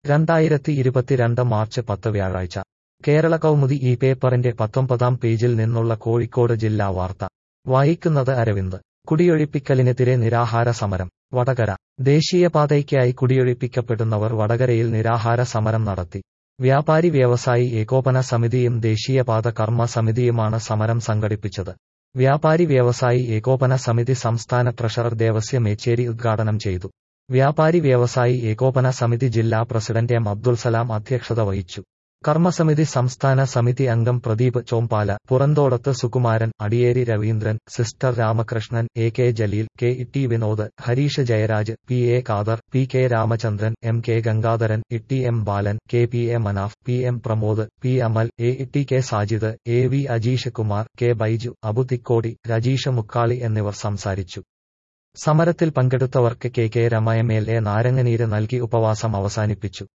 രണ്ടായിരത്തി ഇരുപത്തിരണ്ട് മാർച്ച് പത്ത് വ്യാഴാഴ്ച കേരള കൗമുദി ഈ പേപ്പറിന്റെ പത്തൊമ്പതാം പേജിൽ നിന്നുള്ള കോഴിക്കോട് ജില്ലാ വാർത്ത വായിക്കുന്നത് അരവിന്ദ് കുടിയൊഴിപ്പിക്കലിനെതിരെ നിരാഹാര സമരം വടകര ദേശീയപാതയ്ക്കായി കുടിയൊഴിപ്പിക്കപ്പെടുന്നവർ വടകരയിൽ നിരാഹാര സമരം നടത്തി വ്യാപാരി വ്യവസായി ഏകോപന സമിതിയും ദേശീയപാത കർമ്മ സമിതിയുമാണ് സമരം സംഘടിപ്പിച്ചത് വ്യാപാരി വ്യവസായി ഏകോപന സമിതി സംസ്ഥാന ട്രഷറർ ദേവസ്യ മേച്ചേരി ഉദ്ഘാടനം ചെയ്തു വ്യാപാരി വ്യവസായി ഏകോപന സമിതി ജില്ലാ പ്രസിഡന്റ് എം അബ്ദുൾസലാം അധ്യക്ഷത വഹിച്ചു കർമ്മസമിതി സംസ്ഥാന സമിതി അംഗം Pradeep Chombala Puranthodath Sukumaran Adiyeri Raveendran sister Ramakrishnan A K Jaleel K T Vinod Harish Jayaraj P A Khader P K Ramachandran M K Gangadharan E M Balan K P A Manaf P M Pramod P Amal A T K Sajid A V Ajeesh Kumar K Baiju Abu Thikkodi Rajeesh Mukkali എന്നിവർ സംസാരിച്ചു സമരത്തിൽ പങ്കെടുത്തവർക്ക് K K Rema M L A നാരങ്ങനീര് നൽകി ഉപവാസം അവസാനിപ്പിച്ചു